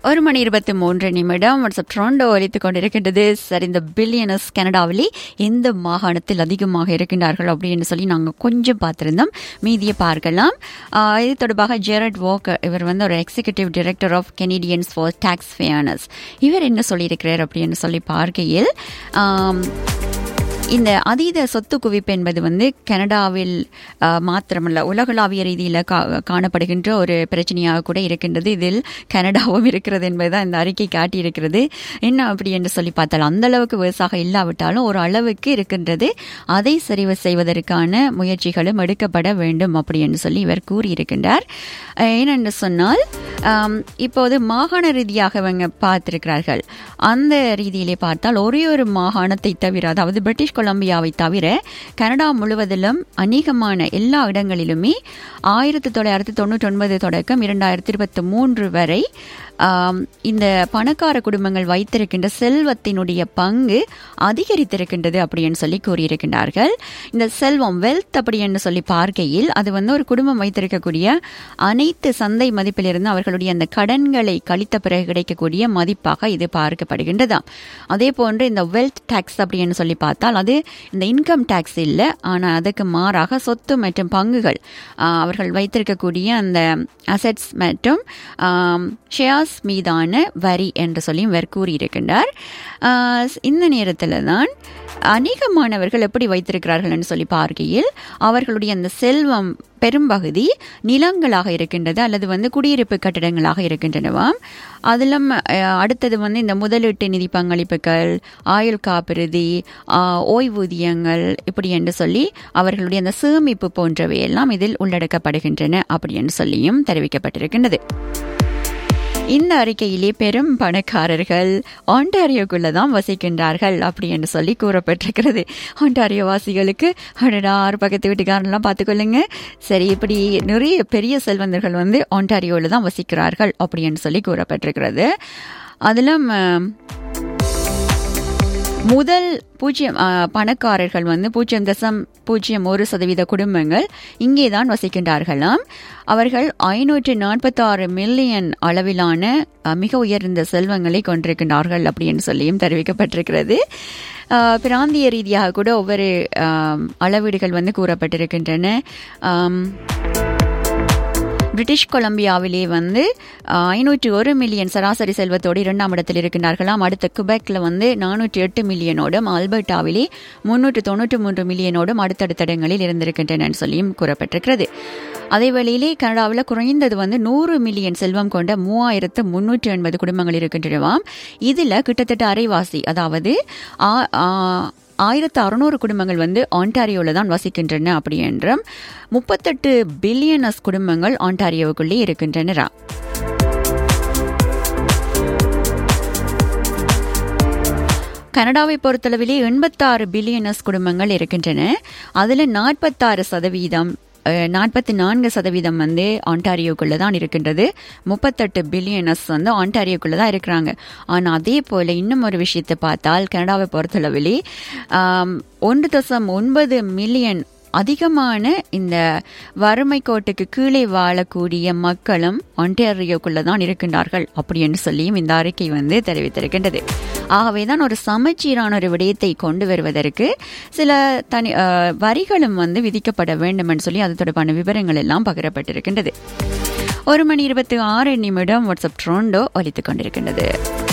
ஒரு மணி இருபத்தி மூன்று நிமிடம் வாட்ஸ்அப் ட்ரோண்டோ ஒலித்துக் கொண்டிருக்கின்றது சரி இந்த பில்லியனஸ் கனடாவிலே எந்த மாகாணத்தில் அதிகமாக இருக்கின்றார்கள் அப்படின்னு சொல்லி நாங்கள் கொஞ்சம் பார்த்துருந்தோம் மீதியை பார்க்கலாம் ஆஹ் இது தொடர்பாக ஜெரட் வாக்கர் இவர் வந்து ஒரு executive director of Canadians for tax fairness இவர் என்ன சொல்லியிருக்கிறார் அப்படின்னு சொல்லி பார்க்கையில் ஆம், இந்த அதீத சொத்து குவிப்பு என்பது வந்து கனடாவில் அஹ், மாத்திரமல்ல உலகளாவிய ரீதியில் கா காணப்படுகின்ற ஒரு பிரச்சனையாக கூட இருக்கின்றது இதில் கனடாவும் இருக்கிறது என்பதுதான் இந்த அறிக்கை காட்டியிருக்கிறது என்ன அப்படி என்று சொல்லி பார்த்தால் அந்த அளவுக்கு விவசாயம் இல்லாவிட்டாலும் ஒரு அளவுக்கு இருக்கின்றது அதை சரிவு செய்வதற்கான முயற்சிகளும் எடுக்கப்பட வேண்டும் அப்படி என்று சொல்லி இவர் கூறியிருக்கின்றார் அஹ், ஏனென்று சொன்னால் ஆம், இப்போது மாகாண ரீதியாக அவங்க பார்த்திருக்கிறார்கள் அந்த ரீதியிலே பார்த்தால் ஒரே ஒரு மாகாணத்தை தவிர அதாவது பிரிட்டிஷ் கொலம்பியாவை தவிர கனடா முழுவதிலும் அநேகமான எல்லா இடங்களிலுமே ஆயிரத்தி தொள்ளாயிரத்தி தொண்ணூற்றி ஒன்பது தொடக்கம் இரண்டாயிரத்தி இருபத்தி மூன்று வரை ஆம், இந்த பணக்கார குடும்பங்கள் வைத்திருக்கின்ற செல்வத்தினுடைய பங்கு அதிகரித்திருக்கின்றது அப்படின்னு சொல்லி கூறியிருக்கின்றார்கள் இந்த செல்வம் வெல்த் அப்படி என்று சொல்லி பார்க்கையில் அது வந்து ஒரு குடும்பம் வைத்திருக்கக்கூடிய அனைத்து சந்தை மதிப்பிலிருந்து அவர்களுடைய அந்த கடன்களை கழித்த பிறகு கிடைக்கக்கூடிய மதிப்பாக இது பார்க்கப்படுகின்றதாம் அதே போன்று இந்த வெல்த் டாக்ஸ் அப்படின்னு சொல்லி பார்த்தால் அது இந்த இன்கம் டாக்ஸ் இல்லை ஆனால் அதுக்கு மாறாக சொத்து மற்றும் பங்குகள் ஆஹ், அவர்கள் வைத்திருக்கக்கூடிய அந்த அசெட்ஸ் மற்றும் ஷேர்ஸ் மீதான வரி என்று சொல்லி இவர் கூறியிருக்கின்றார் ஆஹ், இந்த நேரத்தில் தான் அநேகமானவர்கள் எப்படி வைத்திருக்கிறார்கள் என்று சொல்லி பார்க்கையில் அவர்களுடைய அந்த செல்வம் பெரும்பகுதி நிலங்களாக இருக்கின்றது அல்லது வந்து குடியிருப்பு கட்டிடங்களாக இருக்கின்றனவாம் அதிலும் அஹ், அடுத்தது வந்து இந்த முதலீட்டு நிதி பங்களிப்புகள் ஆயுள் காப்புறுதி ஆஹ், ஓய்வூதியங்கள் இப்படி என்று சொல்லி அவர்களுடைய அந்த சேமிப்பு போன்றவை எல்லாம் இதில் உள்ளடக்கப்படுகின்றன அப்படி என்று சொல்லியும் தெரிவிக்கப்பட்டிருக்கின்றது இந்த அறிக்கையிலே பெரும் பணக்காரர்கள் ஆண்டாரியோக்குள்ள தான் வசிக்கின்றார்கள் அப்படி என்று சொல்லி கூறப்பட்டிருக்கிறது ஆண்டாரியோ வாசிகளுக்கு அடடா ஆறு பக்கத்து வீட்டுக்காரன்லாம் பார்த்துக்கொள்ளுங்க சரி இப்படி நிறைய பெரிய செல்வந்தர்கள் வந்து ஆண்டாரியோவில் தான் வசிக்கிறார்கள் அப்படி என்று சொல்லி கூறப்பட்டிருக்கிறது அதிலும் அஹ், முதல் பூஜ்ஜியம் ஆ, பணக்காரர்கள் வந்து பூஜ்ஜியம் தசம் பூஜ்ஜியம் ஒரு சதவீத குடும்பங்கள் இங்கே தான் வசிக்கின்றார்களாம் அவர்கள் ஐநூற்று நாற்பத்தாறு மில்லியன் அளவிலான ஆ, மிக உயர்ந்த செல்வங்களை கொண்டிருக்கின்றார்கள் அப்படின்னு சொல்லியும் தெரிவிக்கப்பட்டிருக்கிறது ஆ, பிராந்திய ரீதியாக கூட ஒவ்வொரு ஆம், அளவீடுகள் வந்து கூறப்பட்டிருக்கின்றன ஆம், பிரிட்டிஷ் கொலம்பியாவிலே வந்து ஐநூற்றி ஒரு மில்லியன் சராசரி செல்வத்தோடு இரண்டாம் இடத்தில் இருக்கின்றார்களாம் அடுத்த குபெக்ல வந்து நானூற்றி எட்டு மில்லியனோடும் ஆல்பர்டாவிலே முன்னூற்று தொண்ணூற்றி மூன்று மில்லியனோடும் அடுத்தடுத்த இடங்களில் இருந்திருக்கின்றன சொல்லியும் கூறப்பட்டிருக்கிறது அதே வேளையிலே கனடாவில் குறைந்தது வந்து நூறு மில்லியன் செல்வம் கொண்ட மூவாயிரத்து முன்னூற்றி எண்பது குடும்பங்கள் இருக்கின்றனவாம் இதில் கிட்டத்தட்ட அரைவாசி அதாவது ஆ- ஆ- ஆயிரத்து அறுநூறு குடும்பங்கள் வந்து ஆண்டாரியோவில் தான் வசிக்கின்றன அப்படி என்றும் முப்பத்தெட்டு பில்லியனஸ் குடும்பங்கள் ஆண்டாரியோவுக்குள்ளே இருக்கின்றனரா கனடாவை பொறுத்தளவிலே எண்பத்தாறு பில்லியனஸ் குடும்பங்கள் இருக்கின்றன அதில் நாற்பத்தாறு சதவீதம் நாற்பத்தி நான்கு சதவீதம் வந்து ஆண்டாரியோக்குள்ள தான் இருக்கின்றது முப்பத்தெட்டு பில்லியனஸ் வந்து ஆண்டாரியோக்குள்ள தான் இருக்கிறாங்க ஆனால் அதே போல இன்னும் ஒரு விஷயத்தை பார்த்தால் கனடாவை பொறுத்தளவிலே ஆம், ஒன்று தசம் ஒன்பது மில்லியன் அதிகமான இந்த வறுமை கோட்டுக்கு கீழே வாழக்கூடிய மக்களும் ஒன்டேரியோக்குள்ள தான் இருக்கின்றார்கள் அப்படி என்று சொல்லியும் இந்த அறிக்கை வந்து தெரிவித்திருக்கின்றது ஆகவே தான் ஒரு சமச்சீரான ஒரு விடயத்தை கொண்டு வருவதற்கு சில தனி அஹ், வரிகளும் வந்து விதிக்கப்பட வேண்டும் என்று சொல்லி அது தொடர்பான விவரங்கள் எல்லாம் பகிரப்பட்டிருக்கின்றது ஒரு மணி இருபத்தி ஆறு நிமிடம் வாட்ஸ்அப் ட்ரோண்டோ ஒலித்துக் கொண்டிருக்கின்றது